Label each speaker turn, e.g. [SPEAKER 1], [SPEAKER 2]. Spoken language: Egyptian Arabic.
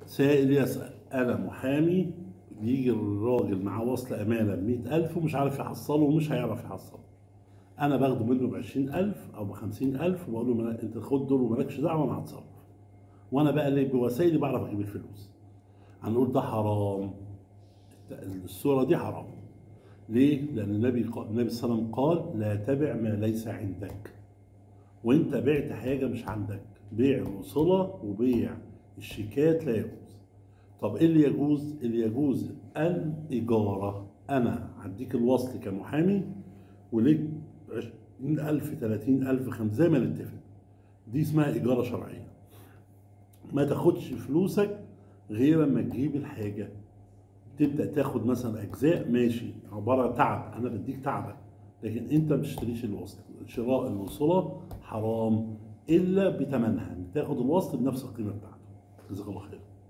[SPEAKER 1] سائل يسأل أنا محامي بيجي الراجل معاه وصل أمانة ب 100000 ومش عارف يحصله ومش هيعرف يحصله أنا باخده منه ب 20000 أو ب 50000 وبقول له ما- أنت خد دول ومالكش دعوة أنا هتصرف وأنا بقى اللي بوسائلي بعرف أجيب الفلوس هنقول ده حرام الصورة دي حرام ليه؟ لأن النبي قال النبي صلى الله عليه وسلم قال لا تبع ما ليس عندك وانت بعت حاجه مش عندك بيع الوصله وبيع الشيكات لا يجوز طب ايه اللي يجوز اللي يجوز الاجاره انا هديك الوصل كمحامي وليك 20000 30000 خمسة زي ما نتفق دي اسمها اجاره شرعيه ما تاخدش فلوسك غير اما تجيب الحاجه تبدا تاخد مثلا اجزاء ماشي عباره تعب انا بديك تعبك لكن انت ما بتشتريش الوصل شراء الوصله حرام الا بثمنها تاخد الوصل بنفس القيمه بتاعته جزاك الله خير